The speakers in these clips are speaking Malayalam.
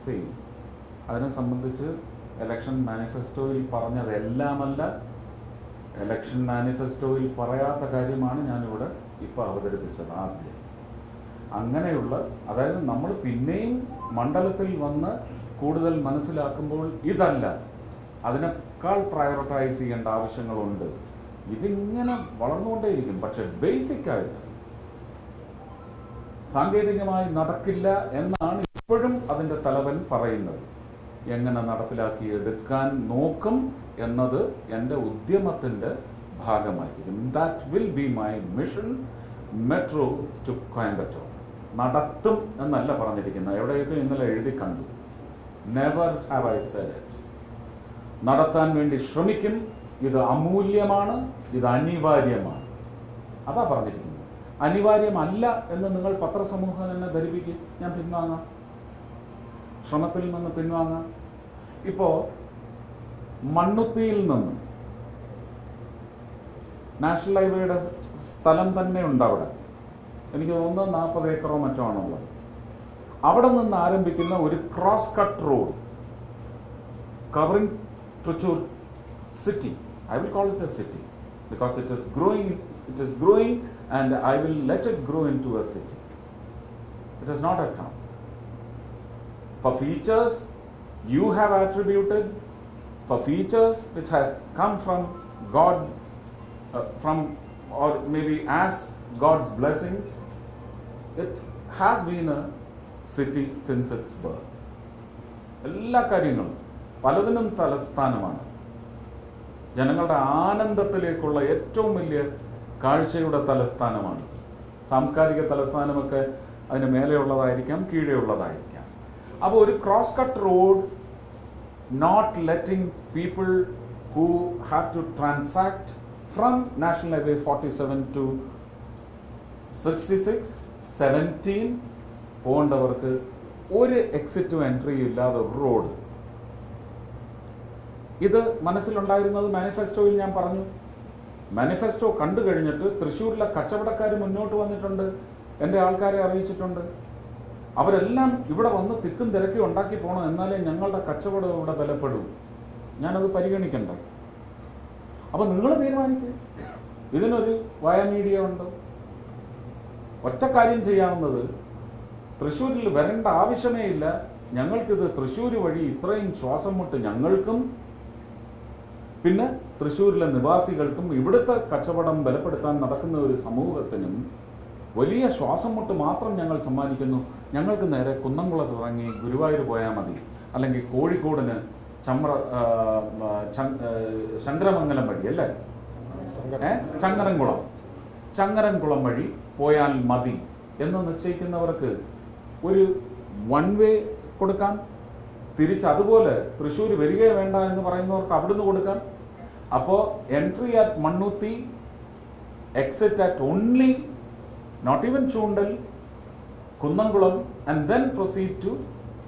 സി അതിനെ സംബന്ധിച്ച് ഇലക്ഷൻ മാനിഫെസ്റ്റോയിൽ പറഞ്ഞതെല്ലാമല്ല ഇലക്ഷൻ മാനിഫെസ്റ്റോയിൽ പറയാത്ത കാര്യമാണ് ഞാനിവിടെ ഇപ്പോൾ അവതരിപ്പിച്ചത് ആദ്യം അങ്ങനെയുള്ള അതായത് നമ്മൾ പിന്നെയും മണ്ഡലത്തിൽ വന്ന് കൂടുതൽ മനസ്സിലാക്കുമ്പോൾ ഇതല്ല അതിനേക്കാൾ പ്രയോറിറ്റൈസ് ചെയ്യേണ്ട ആവശ്യങ്ങളുണ്ട് ഇതിങ്ങനെ വളർന്നുകൊണ്ടേയിരിക്കും പക്ഷെ ബേസിക് ആയിട്ട് സാങ്കേതികമായി നടക്കില്ല എന്നാണ് ഇപ്പോഴും അതിൻ്റെ തലവൻ പറയുന്നത് എങ്ങനെ നടപ്പിലാക്കി എടുക്കാൻ നോക്കും എന്നത് എൻ്റെ ഉദ്യമത്തിൻ്റെ ഭാഗമായിരിക്കും that will be my mission metro to Coimbatore നടത്തും എന്നല്ല പറഞ്ഞിരിക്കുന്നത് എവിടെയൊക്കെ ഇന്നലെ എഴുതി കണ്ടു never have I said it നടത്താൻ വേണ്ടി ശ്രമിക്കും ഇത് അമൂല്യമാണ് ഇത് അനിവാര്യമാണ് അതാ പറഞ്ഞിരിക്കുന്നത് അനിവാര്യമല്ല എന്ന് നിങ്ങൾ പത്രസമൂഹം എന്നെ ധരിപ്പിക്കും ഞാൻ പിൻവാങ്ങാം ശ്രമത്തിൽ നിന്ന് പിൻവാങ്ങാം ഇപ്പോ മണ്ണുത്തിയിൽ നിന്ന് നാഷണൽ ഹൈവേയുടെ സ്ഥലം തന്നെ ഉണ്ട് അവിടെ എനിക്ക് തോന്നുന്നത് നാൽപ്പത് ഏക്കറോ മറ്റോ ആണുള്ളത് അവിടെ നിന്ന് ആരംഭിക്കുന്ന ഒരു cross cut road covering Truchur city. I will call it a city because it is growing. It is growing, and I will let it grow into a city. It is not a town. For features you have attributed, for features which have come from God, uh, from or maybe as God's blessings, it has been a city since its birth. എല്ലാ കാര്യങ്ങളും പലതിനും തലസ്ഥാനമാണ് ജനങ്ങളുടെ ആനന്ദത്തിലേക്കുള്ള ഏറ്റവും വലിയ കാഴ്ചയുടെ തലസ്ഥാനമാണ് സാംസ്കാരിക തലസ്ഥാനമൊക്കെ അതിന് മേലെയുള്ളതായിരിക്കാം കീഴെയുള്ളതായിരിക്കാം അപ്പോൾ ഒരു cross cut road not letting people who have to transact from national highway forty seven to sixty six seventeen പോകേണ്ടവർക്ക് ഒരു എക്സിറ്റും എൻട്രിയും ഇല്ലാതെ ഒരു റോഡ് ഇത് മനസ്സിലുണ്ടായിരുന്നത് മാനിഫെസ്റ്റോയിൽ ഞാൻ പറഞ്ഞു മാനിഫെസ്റ്റോ കണ്ടു കഴിഞ്ഞിട്ട് തൃശ്ശൂരിലെ കച്ചവടക്കാർ മുന്നോട്ട് വന്നിട്ടുണ്ട് എൻ്റെ ആൾക്കാരെ അറിയിച്ചിട്ടുണ്ട് അവരെല്ലാം ഇവിടെ വന്ന് തിക്കും തിരക്കും ഉണ്ടാക്കി പോകണം എന്നാലേ ഞങ്ങളുടെ കച്ചവടം ഇവിടെ ബലപ്പെടൂ ഞാനത് പരിഗണിക്കണ്ട അപ്പം നിങ്ങൾ തീരുമാനിക്കുക ഇതിനൊരു വയ മീഡിയ ഉണ്ട് ഒറ്റ കാര്യം ചെയ്യാവുന്നത് തൃശ്ശൂരിൽ വരേണ്ട ആവശ്യമേ ഇല്ല ഞങ്ങൾക്കിത് തൃശ്ശൂർ വഴി ഇത്രയും ശ്വാസം മുട്ട് ഞങ്ങൾക്കും പിന്നെ തൃശ്ശൂരിലെ നിവാസികൾക്കും ഇവിടുത്തെ കച്ചവടം ബലപ്പെടുത്താൻ നടക്കുന്ന ഒരു സമൂഹത്തിനും വലിയ ശ്വാസം മുട്ട് മാത്രം ഞങ്ങൾ സമ്മാനിക്കുന്നു ഞങ്ങൾക്ക് നേരെ കുന്നംകുളത്ത് ഇറങ്ങി ഗുരുവായൂർ പോയാൽ മതി അല്ലെങ്കിൽ കോഴിക്കോടിന് ചമ്ര ആ, ആ, ചങ്- ആ, ശങ്കരമംഗലം വഴി അല്ലേ ഏ ചങ്ങരംകുളം ചങ്ങരംകുളം വഴി പോയാൽ മതി എന്ന് നിശ്ചയിക്കുന്നവർക്ക് ഒരു വൺ വേ കൊടുക്കാം തിരിച്ച് അതുപോലെ തൃശ്ശൂർ വരികയെ വേണ്ട എന്ന് പറയുന്നവർക്ക് അവിടുന്ന് കൊടുക്കാം അപ്പോൾ entry at Mannuthy exit at only not even Choondal Kunnamkulam and then proceed to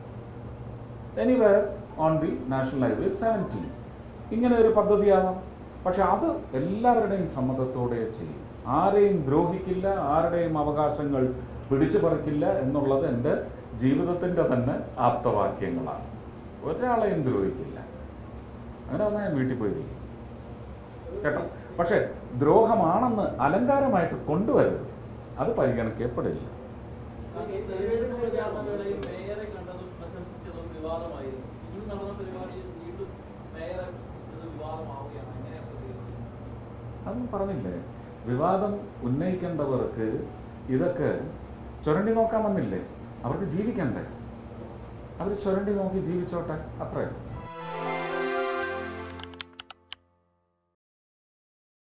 anywhere on the national highway seventeen ഇങ്ങനെ ഒരു പദ്ധതിയാവാം പക്ഷെ അത് എല്ലാവരുടെയും സമ്മതത്തോടെ ചെയ്യും ആരെയും ദ്രോഹിക്കില്ല ആരുടെയും അവകാശങ്ങൾ പിടിച്ചു പറിക്കില്ല എന്നുള്ളത് എൻ്റെ ജീവിതത്തിൻ്റെ തന്നെ ആപ്തവാക്യങ്ങളാണ് ഒരാളെയും ദ്രോഹിക്കില്ല അങ്ങനെ വന്നാൽ ഞാൻ വീട്ടിൽ പോയിരിക്കും കേട്ടോ പക്ഷേ ദ്രോഹമാണെന്ന് അലങ്കാരമായിട്ട് കൊണ്ടുവരരുത് അത് പരിഗണിക്കപ്പെടില്ല ഈ തെരഞ്ഞെടുപ്പ് പ്രചാരണ വേളയിൽ മേയറെ കണ്ടതും പ്രശംസിച്ചതും വിവാദമായിരുന്നു ഇന്ന് നടന്ന പരിപാടിയിൽ വീണ്ടും മേയറെ ഇത് വിവാദമാവുകയാണ് എങ്ങനെയാണ് പ്രതികരിക്കുന്നത് അതും പറഞ്ഞില്ലേ വിവാദം ഉന്നയിക്കേണ്ടവർക്ക് ഇതൊക്കെ ചുരണ്ടി നോക്കാൻ വന്നില്ലേ അവർക്ക് ജീവിക്കണ്ടേ അവർ ചുരണ്ടി നോക്കി ജീവിച്ചോട്ടെ അത്രേ ഉള്ളൂ